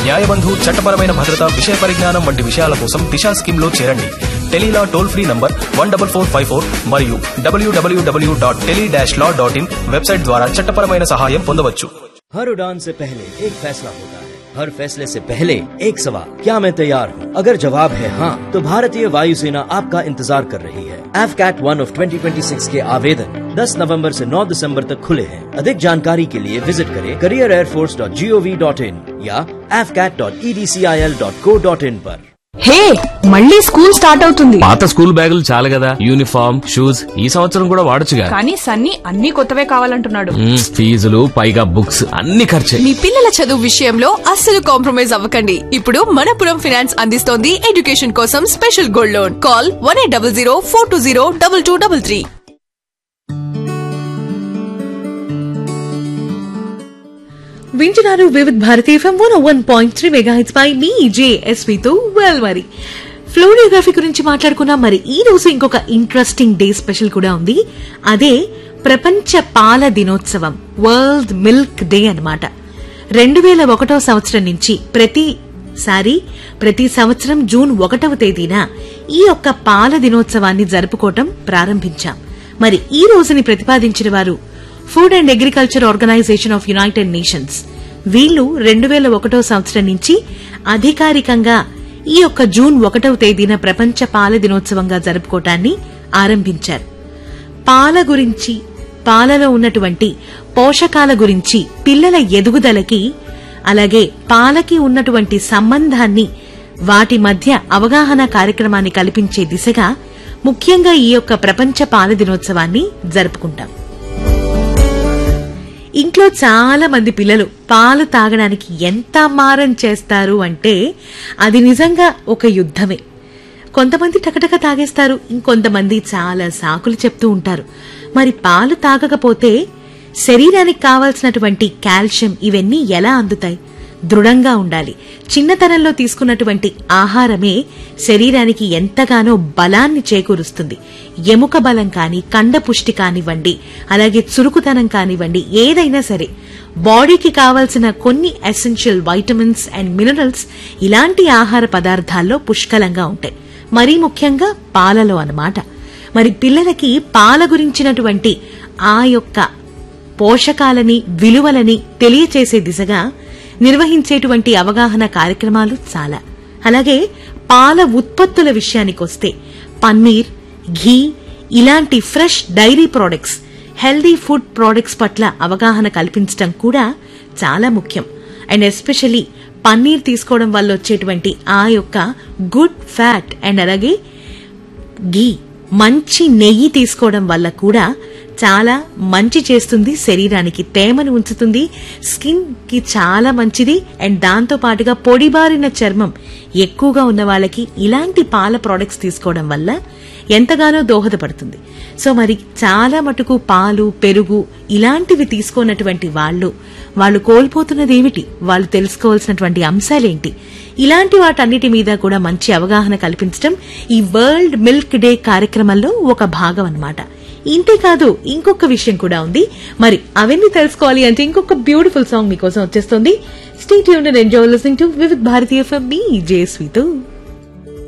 న్యాయబంధు చట్టపరమైన భద్రత విషయ పరిజ్ఞానం వంటి విషయాల కోసం దిశా స్కీమ్ లో చేరండి tele law toll free number one double four five four మరియు W W W dot tele dash law dot in website ద్వారా చట్టపరమైన సహాయం పొందవచ్చు हर उड़ान से पहले एक फैसला होता है हर फैसले से पहले एक सवाल क्या मैं तैयार हूँ अगर जवाब है हाँ तो भारतीय वायुसेना आपका इंतजार कर रही है एफ कैट वन ऑफ 2026 के आवेदन 10 नवंबर से 9 दिसंबर तक खुले हैं अधिक जानकारी के लिए विजिट करें career air force dot G O V dot in या AFCAT dot E D C I L dot co dot in पर హే మళ్ళీ స్కూల్ స్టార్ట్ అవుతుంది పాత స్కూల్ బ్యాగులు చాలు కదా యూనిఫామ్ షూస్ ఈ సంవత్సరం కూడా వాడొచ్చుగా కానీ సన్నీ అన్ని కొత్తవే కావాలంటున్నాడు మ్మ్, ఫీజులు పైగా బుక్స్ అన్ని ఖర్చే మీ పిల్లల చదువు విషయంలో అస్సలు కాంప్రమైజ్ అవ్వకండి ఇప్పుడు మనపురం ఫినాన్స్ అందిస్తోంది ఎడ్యుకేషన్ కోసం special gold loan call one eight double zero four two zero double two double three వింటున్నారు Vividh Bharati FM one one point three mega hits పై మీ జేఎస్వితో వెల్ మరి ఫ్లోరియోగ్రఫీ గురించి మాట్లాడుకున్నాం మరి ఈ రోజు ఇంకొక ఇంట్రెస్టింగ్ డే స్పెషల్ కూడా ఉంది అదే ప్రపంచ పాల దినోత్సవం వరల్డ్ మిల్క్ డే అన్నమాట రెండు వేల ఒకటో సంవత్సరం నుంచి ప్రతిసారి ప్రతి సంవత్సరం జూన్ ఒకటవ తేదీన ఈ యొక్క పాల దినోత్సవాన్ని జరుపుకోవటం ప్రారంభించాం మరి ఈ రోజుని ప్రతిపాదించిన వారు food and agriculture organisation of United Nations వీళ్లు రెండు వేల ఒకటో సంవత్సరం నుంచి అధికారికంగా ఈ యొక్క జూన్ ఒకటవ తేదీన ప్రపంచ పాల దినోత్సవంగా జరుపుకోవటాన్ని ఆరంభించారు పాల గురించి పాలలో ఉన్నటువంటి పోషకాల గురించి పిల్లల ఎదుగుదలకి అలాగే పాలకి ఉన్నటువంటి సంబంధాన్ని వాటి మధ్య అవగాహన కార్యక్రమాన్ని కల్పించే దిశగా ముఖ్యంగా ఈ యొక్క ప్రపంచ పాల దినోత్సవాన్ని జరుపుకుంటాం ఇంట్లో చాలా మంది పిల్లలు పాలు తాగడానికి ఎంత మారం చేస్తారు అంటే అది నిజంగా ఒక యుద్ధమే కొంతమంది టకటక తాగేస్తారు ఇంకొంతమంది చాలా సాకులు చెప్తూ ఉంటారు మరి పాలు తాగకపోతే శరీరానికి కావాల్సినటువంటి కాల్షియం ఇవన్నీ ఎలా అందుతాయి దృఢంగా ఉండాలి చిన్నతనంలో తీసుకున్నటువంటి ఆహారమే శరీరానికి ఎంతగానో బలాన్ని చేకూరుస్తుంది ఎముక బలం కాని కండ పుష్టి కానివ్వండి అలాగే చురుకుతనం కానివ్వండి ఏదైనా సరే బాడీకి కావాల్సిన కొన్ని ఎసెన్షియల్ వైటమిన్స్ అండ్ మినరల్స్ ఇలాంటి ఆహార పదార్థాల్లో పుష్కలంగా ఉంటాయి మరీ ముఖ్యంగా పాలలో అన్నమాట మరి పిల్లలకి పాల గురించినటువంటి ఆ యొక్క పోషకాలని విలువలని తెలియచేసే దిశగా నిర్వహించేటువంటి అవగాహన కార్యక్రమాలు చాలా అలాగే పాల ఉత్పత్తుల విషయానికొస్తే పన్నీర్ ఘీ ఇలాంటి fresh dairy products healthy food products పట్ల అవగాహన కల్పించడం కూడా చాలా ముఖ్యం అండ్ ఎస్పెషలీ పన్నీర్ తీసుకోవడం వల్ల వచ్చేటువంటి ఆ యొక్క గుడ్ ఫ్యాట్ అండ్ అలాగే ఘీ మంచి నెయ్యి తీసుకోవడం వల్ల కూడా చాలా మంచి చేస్తుంది శరీరానికి తేమను ఉంచుతుంది స్కిన్ కి చాలా మంచిది అండ్ దాంతో పాటుగా పొడిబారిన చర్మం ఎక్కువగా ఉన్న వాళ్ళకి ఇలాంటి పాల ప్రోడక్ట్స్ తీసుకోవడం వల్ల ఎంతగానో దోహదపడుతుంది సో మరి చాలా మటుకు పాలు పెరుగు ఇలాంటివి తీసుకోనటువంటి వాళ్ళు వాళ్ళు కోల్పోతున్నది ఏమిటి వాళ్ళు తెలుసుకోవాల్సినటువంటి అంశాలేంటి ఇలాంటి వాటన్నిటి మీద కూడా మంచి అవగాహన కల్పించడం ఈ వరల్డ్ మిల్క్ డే కార్యక్రమంలో ఒక భాగం అన్నమాట ఇంతే కాదు ఇంకొక విషయం కూడా ఉంది మరి అవన్నీ తెలుసుకోవాలి అంటే ఇంకొక బ్యూటిఫుల్ సాంగ్ మీకోసం వచ్చేస్తుంది స్టేట్ యూన్ enjoy listening to Vividh Bharati for మీ జేస్వితో